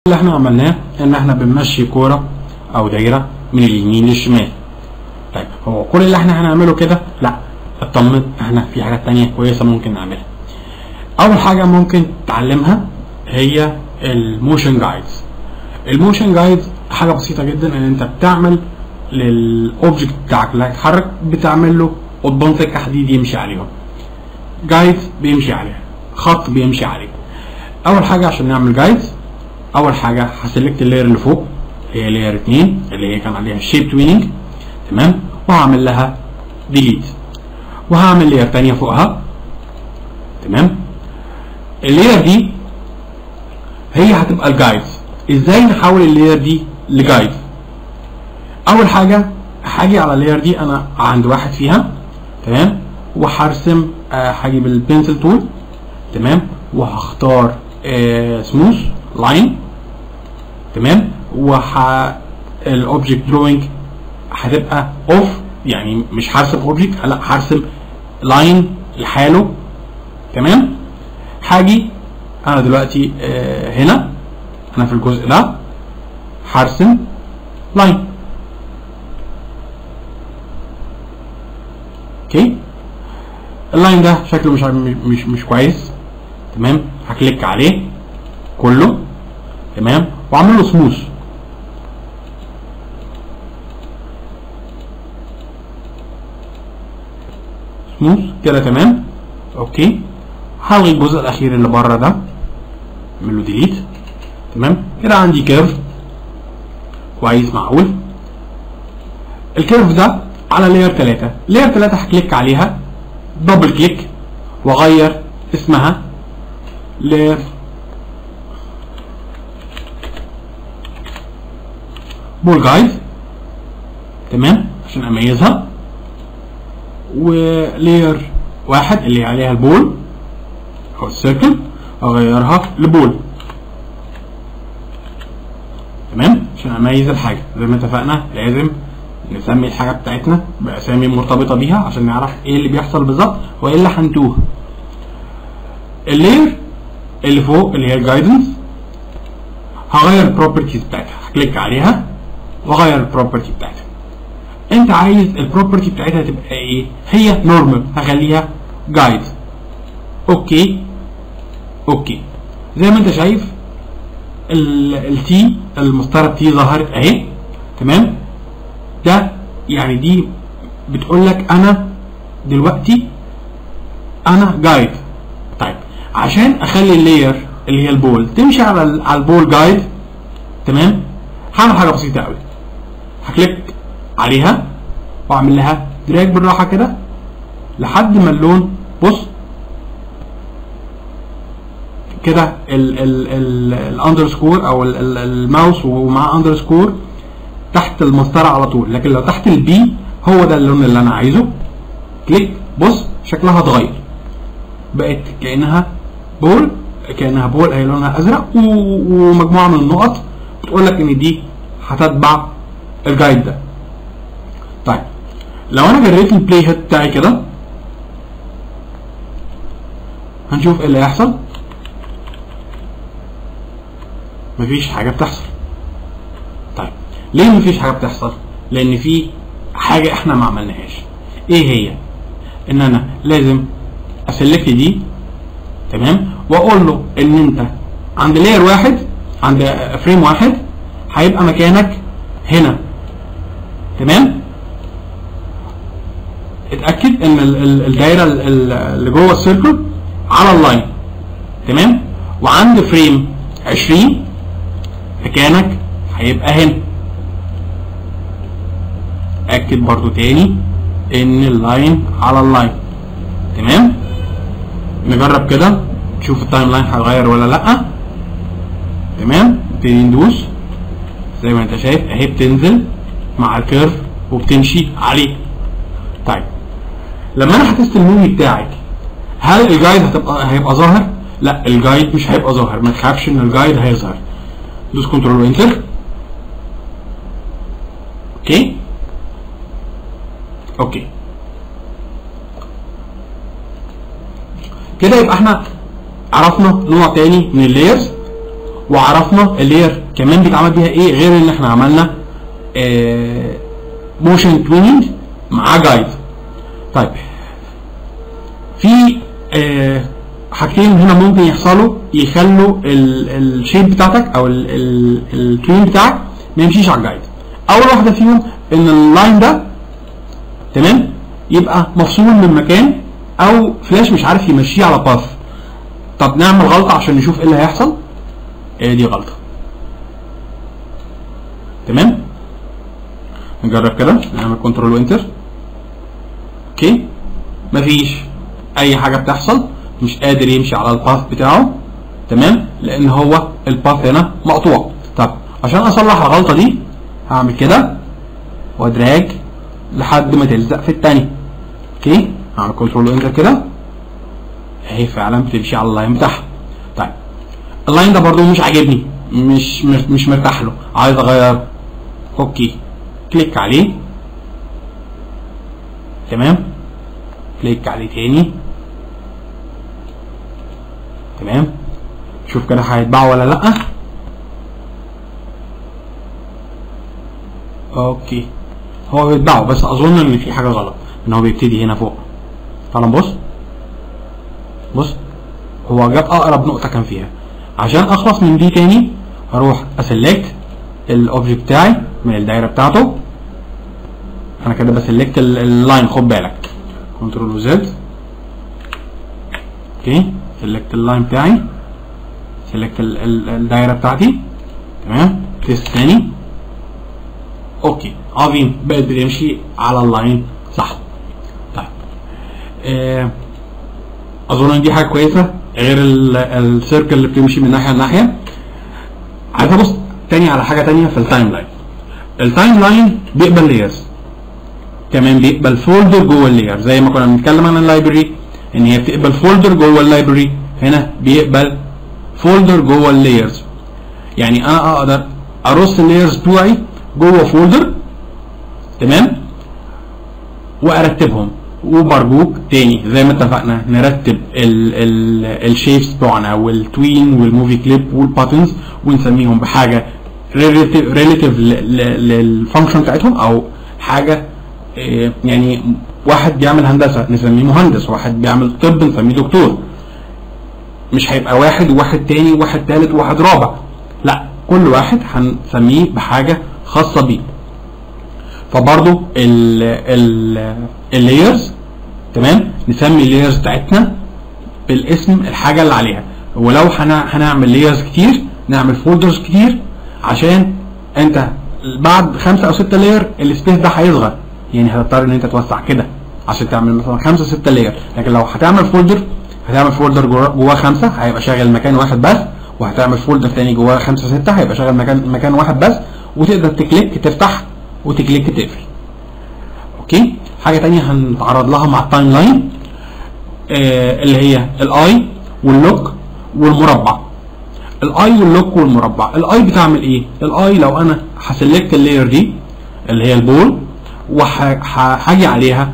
اللي احنا عملناه ان احنا بنمشي كوره او دايره من اليمين للشمال طيب هو كل اللي احنا هنعمله كده لا اطمن احنا في حاجات تانية كويسه ممكن نعملها اول حاجه ممكن تعلمها هي الموشن جايدز الموشن جايدز حاجه بسيطه جدا ان انت بتعمل للاوبجكت بتاعك اللي هيتحرك بتعمل له قضبان سكه حديد يمشي عليهم جايدز بيمشي عليها خط بيمشي عليه اول حاجه عشان نعمل جايدز اول حاجه هسلكت اللاير اللي فوق هي لاير 2 اللي هي كان عليها شيب تويننج تمام وهعمل لها ديليت وهعمل لاير ثانيه فوقها تمام اللاير دي هي هتبقى الجايدز ازاي نحول اللاير دي لجايد اول حاجه هاجي على اللاير دي انا عند واحد فيها تمام وهرسم آه، هجيب البنسل تول تمام وهختار سموث لاين تمام وح الاوبجكت دروينج هتبقى اوف يعني مش هرسم اوبجكت لا هرسم لاين لحاله تمام هاجي انا دلوقتي آه، هنا انا في الجزء ده هرسم لاين اوكي اللاين ده شكله مش مش مش كويس تمام هكليك عليه كله تمام واعمل له سموث سموث كده تمام اوكي هلغي الجزء الاخير اللي بره ده اعمل له ديليت تمام كده عندي كيرف كويس معقول الكيرف ده على لاير 3 لاير 3 هكليك عليها دبل كليك واغير اسمها لاير بول جايد تمام عشان اميزها ولير واحد اللي عليها البول او السيركل اغيرها لبول تمام عشان اميز الحاجه زي ما اتفقنا لازم نسمي الحاجه بتاعتنا باسامي مرتبطه بيها عشان نعرف ايه اللي بيحصل بالظبط وايه اللي هنتوه اللير اللي فوق اللي هي الجايدنس هغير البروبرتيز بتاعتها هكليك عليها واغير البروبرتي بتاعتها انت عايز البروبرتي بتاعتها تبقى ايه هي نورمال هخليها جايد اوكي اوكي زي ما انت شايف التي المسطره تي ظهرت اهي تمام ده يعني دي بتقول لك انا دلوقتي انا جايد طيب عشان اخلي اللاير اللي هي البول تمشي على ال- على البول جايد تمام هعمل حاجه بسيطه قوي هكليك عليها واعمل لها دراج بالراحه كده لحد ما اللون بص كده الاندرسكور او ال- ال- الماوس ومعاه اندرسكور تحت المسطره على طول لكن لو تحت البي هو ده اللون اللي انا عايزه كليك بص شكلها اتغير بقت كانها بول كانها بول هي لونها ازرق و- ومجموعه من النقط بتقول لك ان دي هتتبع الجايد ده طيب لو انا جريت البلاي هيد بتاعي كده هنشوف ايه اللي هيحصل مفيش حاجه بتحصل طيب ليه مفيش حاجه بتحصل لان في حاجه احنا ما عملناهاش ايه هي ان انا لازم اسلكت دي تمام واقول له ان انت عند لاير واحد عند فريم واحد هيبقى مكانك هنا تمام اتاكد ان ال- ال- الدايره ال- ال- اللي جوه السيركل على اللاين تمام وعند فريم 20 مكانك هيبقى هنا اكد برضو تاني ان اللاين على اللاين تمام نجرب كده نشوف التايم لاين هيتغير ولا لا تمام نبتدي ندوس زي ما انت شايف اهي بتنزل مع الكيرف وبتمشي عليه طيب لما انا هتست الموفي بتاعك هل الجايد هتبقى هيبقى ظاهر لا الجايد مش هيبقى ظاهر ما تخافش ان الجايد هيظهر دوس كنترول وانتر اوكي اوكي كده يبقى احنا عرفنا نوع تاني من اللايرز وعرفنا اللير كمان بيتعمل بيها ايه غير ان احنا عملنا موشن تويننج مع جايد طيب في آه حاجتين هنا ممكن يحصلوا يخلوا الشيب بتاعتك او التوين بتاعك ما يمشيش على الجايد اول واحده فيهم ان اللاين ده تمام يبقى مفصول من مكان او فلاش مش عارف يمشيه على باث طب نعمل غلطه عشان نشوف ايه اللي هيحصل ايه دي غلطه تمام نجرب كده نعمل كنترول وانتر اوكي مفيش اي حاجه بتحصل مش قادر يمشي على الباث بتاعه تمام لان هو الباث هنا مقطوع طب عشان اصلح الغلطه دي هعمل كده وادراج لحد ما تلزق في الثاني اوكي هعمل كنترول وانتر كده اهي فعلا بتمشي على اللاين بتاعها طيب اللاين ده برضو مش عاجبني مش مش مرتاح له عايز اغير اوكي كليك عليه تمام كليك عليه تاني تمام شوف كده هيتباع ولا لا اوكي هو بيتباعه بس اظن ان في حاجه غلط ان هو بيبتدي هنا فوق تعال نبص بص هو جاب اقرب نقطه كان فيها عشان اخلص من دي تاني هروح اسلكت الاوبجكت بتاعي من الدايره بتاعته انا كده بسلكت اللاين خد بالك كنترول وزد اوكي سلكت اللاين بتاعي سلكت الدايره بتاعتي تمام تيست تاني اوكي عظيم بقت بتمشي على اللاين صح طيب آه اظن ان دي حاجه كويسه غير السيركل اللي بتمشي من ناحيه لناحيه عايز ابص تاني على حاجه تانية في التايم لاين التايم لاين بيقبل لايرز كمان بيقبل فولدر جوه اللاير زي ما كنا بنتكلم عن اللايبرري ان هي بتقبل فولدر جوه اللايبرري هنا بيقبل فولدر جوه اللايرز يعني انا اقدر ارص اللايرز بتوعي جوه فولدر تمام وارتبهم وبرجوك تاني زي ما اتفقنا نرتب الشيبس بتوعنا والتوين والموفي كليب والباتنز ونسميهم بحاجه ريليتيف للفانكشن بتاعتهم او حاجه يعني واحد بيعمل هندسه نسميه مهندس واحد بيعمل طب نسميه دكتور مش هيبقى واحد وواحد تاني وواحد تالت وواحد رابع لا كل واحد هنسميه بحاجه خاصه بيه فبرضو اللايرز تمام نسمي اللايرز بتاعتنا بالاسم الحاجه اللي عليها ولو هنعمل لايرز كتير نعمل فولدرز كتير عشان انت بعد خمسه او سته لاير السبيس ده هيصغر يعني هتضطر ان انت توسع كده عشان تعمل مثلا خمسه سته لاير لكن لو هتعمل فولدر هتعمل فولدر جواه خمسه هيبقى شاغل مكان واحد بس وهتعمل فولدر تاني جواه خمسه سته هيبقى شاغل مكان مكان واحد بس وتقدر تكليك تفتح وتكليك تقفل اوكي حاجه تانية هنتعرض لها مع التايم لاين آه اللي هي الاي واللوك والمربع الاي واللوك والمربع الاي بتعمل ايه الاي لو انا هسلكت اللاير دي اللي هي البول وهاجي عليها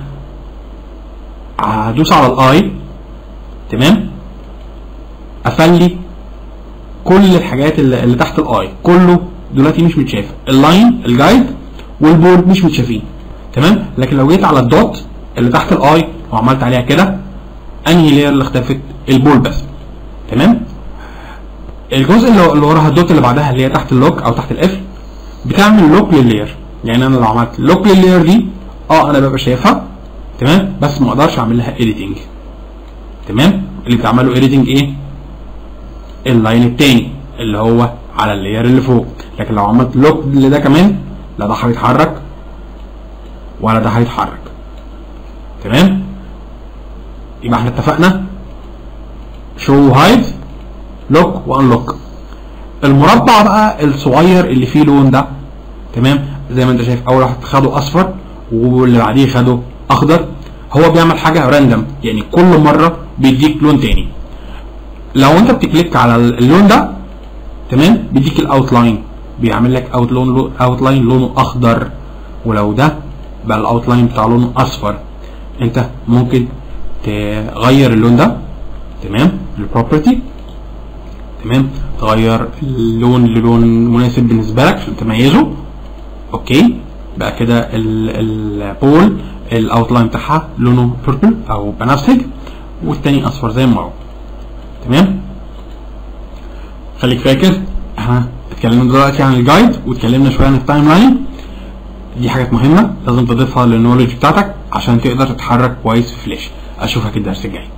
هدوس على الاي تمام افلي كل الحاجات اللي, اللي تحت الاي كله دلوقتي مش متشاف اللاين الجايد والبورد مش متشافين تمام لكن لو جيت على الدوت اللي تحت الاي وعملت عليها كده انهي لير اللي اختفت البول بس تمام الجزء اللي اللي وراها الدوت اللي بعدها اللي هي تحت اللوك او تحت الاف بتعمل لوك لللاير يعني انا لو عملت لوك لللاير دي اه انا ببقى شايفها تمام بس ما اقدرش اعمل لها اديتنج تمام اللي بتعمل له اديتنج ايه اللاين التاني اللي هو على اللاير اللي فوق لكن لو عملت لوك لده كمان لا ده هيتحرك ولا ده هيتحرك تمام يبقى احنا اتفقنا شو هايد لوك وانلوك المربع بقى الصغير اللي فيه لون ده تمام زي ما انت شايف اول واحد خده اصفر واللي بعديه خده اخضر هو بيعمل حاجه راندم يعني كل مره بيديك لون تاني لو انت بتكليك على اللون ده تمام بيديك الاوتلاين بيعمل لك اوت لون اوتلاين لونه اخضر ولو ده بقى الاوتلاين بتاع لونه اصفر انت ممكن تغير اللون ده تمام البروبرتي تمام تغير اللون للون مناسب بالنسبه لك عشان تميزه اوكي بقى كده ال- البول الاوتلاين بتاعها لونه بيربل او بنفسج والتاني اصفر زي ما هو تمام خليك فاكر احنا اتكلمنا دلوقتي عن الجايد واتكلمنا شويه عن التايم لاين دي حاجات مهمه لازم تضيفها للنولج بتاعتك عشان تقدر تتحرك كويس في فلاش اشوفك الدرس الجاي